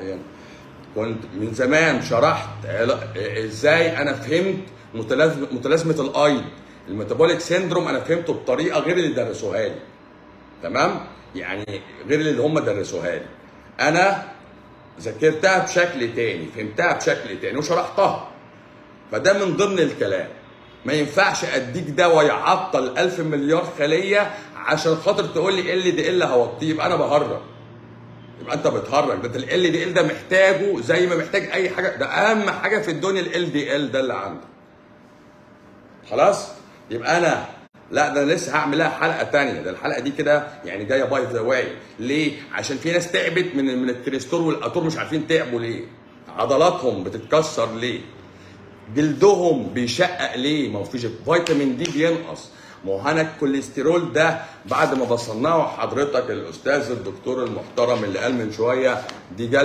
هنا كنت من زمان شرحت علا- ازاي انا فهمت متلازمه متلازمه الايض الميتابوليك سيندروم انا فهمته بطريقه غير اللي درسوها لي تمام يعني غير اللي هم درسوها لي انا ذاكرتها بشكل تاني فهمتها بشكل تاني وشرحتها فده من ضمن الكلام ما ينفعش اديك دواء يعطل ألف مليار خليه عشان خاطر تقول لي ال دي ال هوطيه يبقى انا بهرج يبقى انت بتهرج ده ال دي ال ده محتاجه زي ما محتاج اي حاجه ده اهم حاجه في الدنيا ال دي ال ده اللي عندك خلاص يبقى انا لا ده انا لسه هعمل لها حلقه تانية ده الحلقه دي كده يعني جايه باي ذا واي ليه عشان في ناس تعبت من من الكريستور والاتور مش عارفين تعبوا ليه عضلاتهم بتتكسر ليه جلدهم بيشقق ليه ما هو فيش فيتامين دي بينقص ما هو انا الكوليسترول ده بعد ما بصنعه حضرتك الاستاذ الدكتور المحترم اللي قال من شويه دي جل